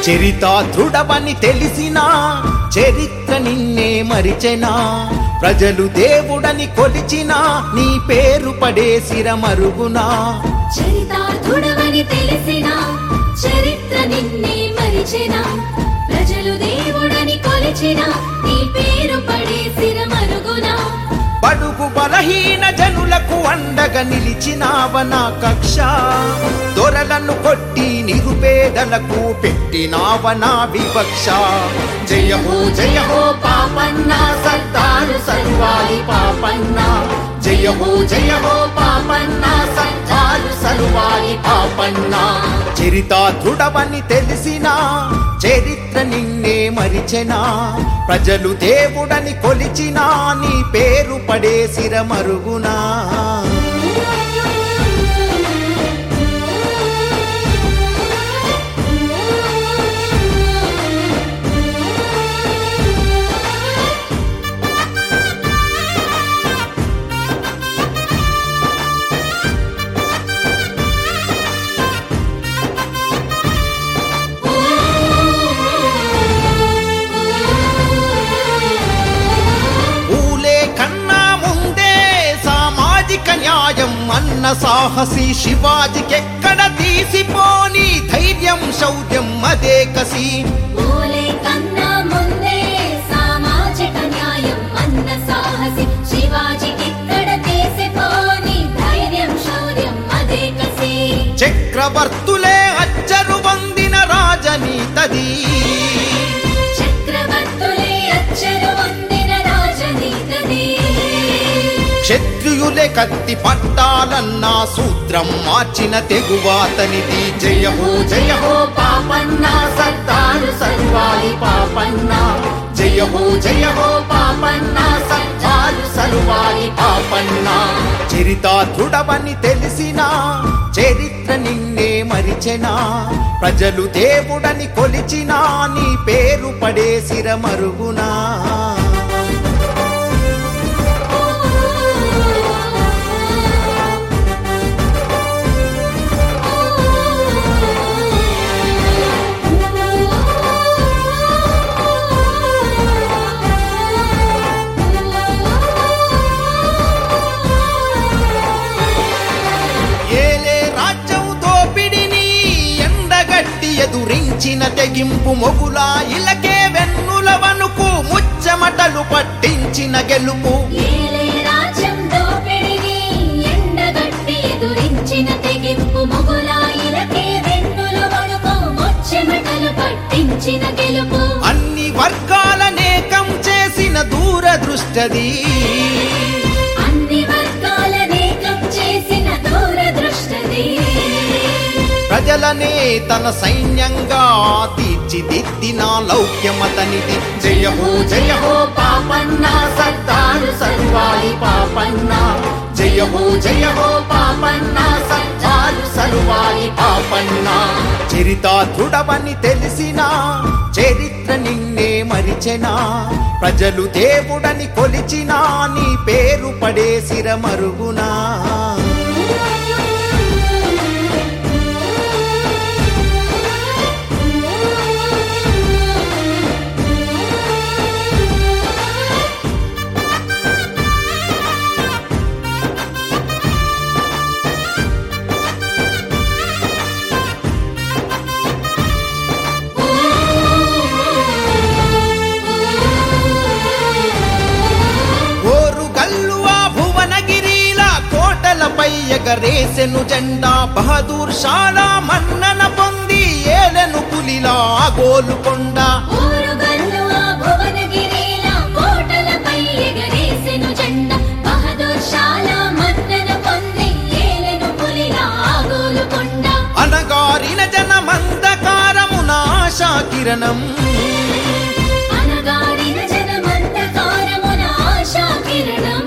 చరితాధృడవని తెలిసినా చరిత్ర నిన్నే మరిచెనా ప్రజలు దేవుడని కొలిచినా నీ పేరు పడేసిర మరుగునా చరితార్థుడవని తెలిసిన చరిత్ర నిన్నే మరిచిన ప్రజలు దేవుడని కొలిచిన నీ పేరు పడేసిన మరుగున బడుగు బలహీన జనులకు అండగా నిలిచినావన కక్ష దొరలను కొట్టి నిరుపేదలకు పెట్టినావన వివక్ష జయ హో జయ హో పాపన్న సర్దారు సర్వాయి పాపన్న జయ హో జయ హో పాపన్న సర్దారు సర్వాయి పాపన్న చరితాధృడవని తెలిసినా చరిత్ర నిన్నే మరిచెనా ప్రజలు దేవుడని కొలిచినా నీ పేరు పడేసిర మరుగునా ఊలే కన్నా ముందే సామాజిక న్యాయం అన్న సాహసి శివాజికెక్కడ తీసిపోని ధైర్యం శౌర్యం అదే కసి మూలే కన్నా ముందే సామాజిక న్యాయం అన్న సాహసి శివాజీకిక్కడ తీసిపోని ధైర్యం శౌర్యం అదే కసి చక్రవర్తులే అచ్చరు వందిన రాజనీతది చక్రవర్తులే అచ్చరు వందిన రాజనీతది క్షత్రియులే కత్తి పట్టాలన్న సూత్రం మార్చిన తెగువాతనిది జయ హో జయ హో పాపన్న సర్దారు సర్వాయి పాపన్న జయ హో జయ హో పాపన్న సర్దారు సర్వాయి పాపన్న చరితాధృడవని తెలిసినా చరిత్ర నిన్నే మరిచెనా ప్రజలు దేవుడని కొలిచినా నీ పేరు పడేసిర మరుగునా ఏలే రాజ్యం దోపిడిని ఎండగట్టి ఎదురించిన తెగింపు మొగులా ఇలకే వెన్నుల వనుకు ముచ్చమటలు పట్టించిన గెలుపు ఏలే రాజ్యం దోపిడిని ఎండగట్టి ఎదురించిన తెగింపు మొగులాయిలకే వెన్నుల వణుకు ముచ్చెమటలు పట్టించిన గెలుపు అన్ని వర్గాలనేకం చేసిన దూరదృష్టది అన్ని వర్గాలనేకం చేసిన దూరదృష్టది ప్రజలనే తన సైన్యంగా తీర్చిదిద్దిన లౌక్యమతనిది జయ హో జయ హో పాపన్న సర్దారు సర్వాయి పాపన్న జయ హో జయ హో పాపన్న సర్దారు సర్వాయి పాపన్న చరితాధృడవని తెలిసినా చరిత్ర నిన్నే మరిచెనా ప్రజలు దేవుడని కొలిచినా నీ పేరు పడేసిర మరుగునా ఓరు గల్లువా భువనగిరిల కోటలపై ఎగరేసెను జెండా బహదూర్ షాలా మన్నన పొంది ఏలెను పులిలా గోలుకొండ ఊరుగల్లు ఆ భువనగిరిల కోటలపై ఎగరేసెను జెండా బహదూర్ షాలా మన్నన పొంది ఏలెను పులిలా ఆగోలుకొండ అనగారిన జనమందకారమున ఆశా కిరణం అనగారిన జనమంతకారమున ఆశా కిరణం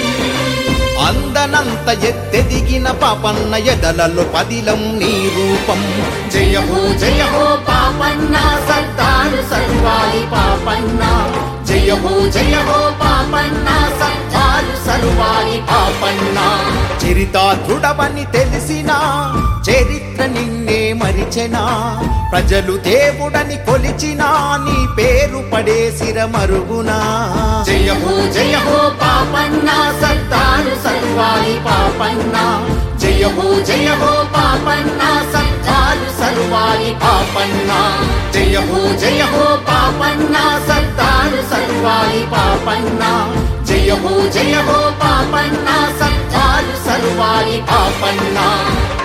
అందనంత ఎత్తెదిగిన పాపన్న ఎదలలో పదిలం నీ రూపం జయ హో జయ హో పాపన్న సర్దారు సర్వాయి పాపన్న జయ హో జయ హో పాపన్న సర్దారు సరువాయి పాపన్న చరితార్థుడవని తెలిసినా చరిత్ర నిన్నే మరిచెనా ప్రజలు దేవుడని కొలిచినా నీ పేరు పడేసిర మరుగునా జయ హో జయ హో పాపన్న సర్దారు సర్వాయి పాపన్న జయ హో జయ హో పాపన్న సర్దారు సర్వాయి పాపన్న జయ హో జయ హో పాపన్న సర్దారు సర్వాయి పాపన్న జయ హో జయ హో పాపన్న సర్దారు సర్వాయి పాపన్న